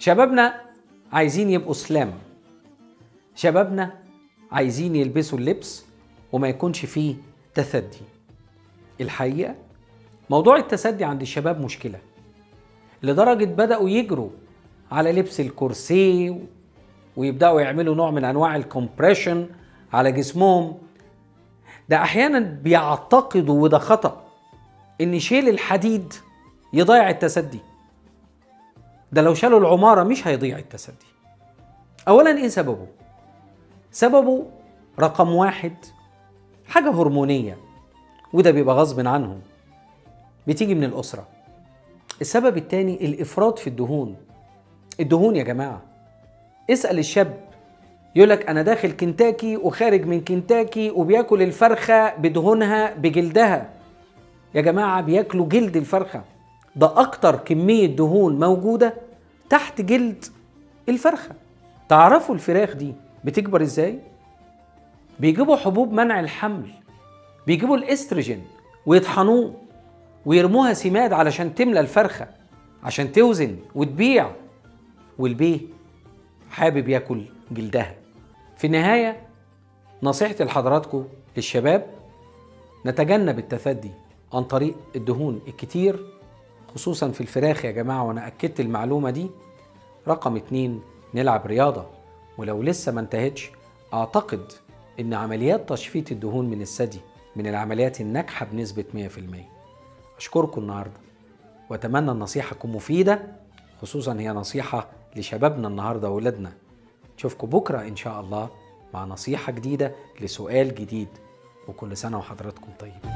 شبابنا عايزين يبقوا سلام شبابنا عايزين يلبسوا اللبس وما يكونش فيه تثدي الحقيقة موضوع التثدي عند الشباب مشكلة لدرجة بدأوا يجروا على لبس الكورسيه ويبدأوا يعملوا نوع من أنواع الكومبريشن على جسمهم ده أحيانا بيعتقدوا وده خطأ إن شيل الحديد يضيع التسدي ده لو شالوا العمارة مش هيضيع التسدي أولا إيه سببه؟ سببه رقم واحد حاجة هرمونية وده بيبقى غصب عنهم بتيجي من الأسرة السبب التاني الإفراط في الدهون الدهون يا جماعة اسأل الشاب يقولك أنا داخل كنتاكي وخارج من كنتاكي وبياكل الفرخة بدهونها بجلدها يا جماعة بياكلوا جلد الفرخة ده أكتر كمية دهون موجودة تحت جلد الفرخة تعرفوا الفراخ دي بتكبر ازاي؟ بيجيبوا حبوب منع الحمل بيجيبوا الاستروجين ويطحنوه ويرموها سماد علشان تملى الفرخة عشان توزن وتبيع والبيه حابب ياكل جلدها في النهاية نصيحتي لحضراتكم للشباب نتجنب التثدي عن طريق الدهون الكتير خصوصا في الفراخ يا جماعة وأنا أكدت المعلومة دي رقم اتنين نلعب رياضة ولو لسه ما انتهتش أعتقد إن عمليات تشفيط الدهون من الثدي من العمليات الناجحة بنسبة 100% أشكركم النهاردة وأتمنى النصيحة تكون مفيدة خصوصا هي نصيحة لشبابنا النهاردة وولادنا نشوفكم بكرة إن شاء الله مع نصيحة جديدة لسؤال جديد وكل سنة وحضراتكم طيب